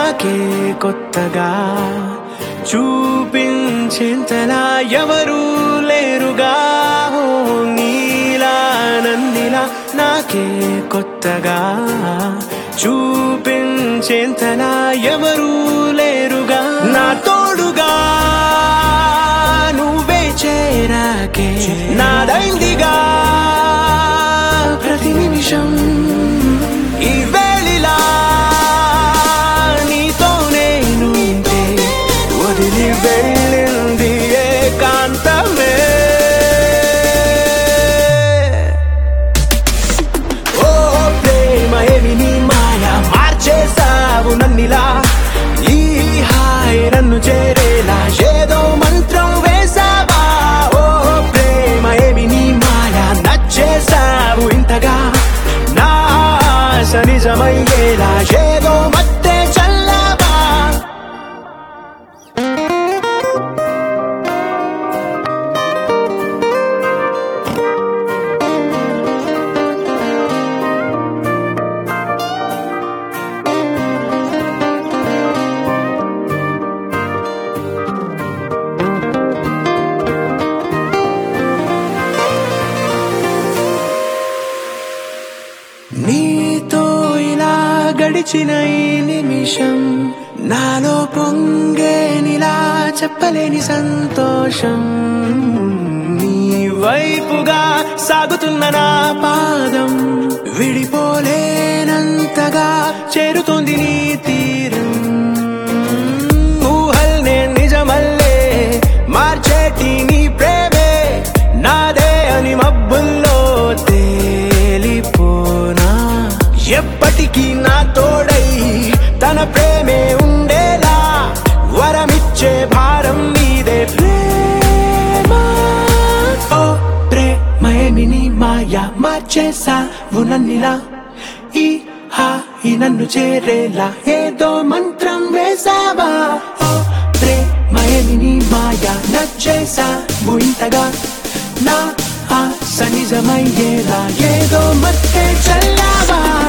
నాకే కొత్తగా చూపించేంతలా ఎవరూ లేరుగా ఓ నీలా నందిలా నాకే కొత్తగా చూపించేంతలా ఎవరూ లేరుగా నా తోడుగా నువ్వే చేరాకే నాదైందిగా ప్రతి నిమిషం ఈ వేళిలా నీతో నేనుంటే వదిలి వెళ్ళింది ఏకాంతమే ఓ ప్రేమ ఏమి నీ మాయ మార్చేసావు నన్నిలా ఈ హాయ్ నన్ను చేరేలా ఏదో మంత్రం వేసావా ఓ ప్రేమ ఏమి నీ మాయ నచ్చేసావు ఇంతగా నా ఆశ నిజమయ్యేలా ఏదో మత్తే చల్లావా నీతో ఇలా గడిచిన ఈ నిమిషం నాలో పొంగేనిలా చెప్పలేని సంతోషం నీ వైపుగా సాగుతున్న నా పాదం విడిపోలేనంతగా చేరుతోంది నీ తీరం ఊహల్నే నిజమల్లే మార్చేటి నీ ప్రేమే నాదే అని మబ్బుల్లో తేలిపోనా ఎప్పటికీ నా తోడై తన ప్రేమే ఉండేలా వరమిచ్చే భారం మీదే ప్రేమ ఓ ప్రేమేమి నీ మాయా మార్చేసావు నన్నిలా ఈ హాయి నన్ను చేరేలా ఏదో మంత్రం వేసావా ఓ ప్రేమేమి నీ మాయా నచ్చేసావు ఇంతగా నా ఆశ నిజమయ్యేలా ఏదో మత్తే చల్లావా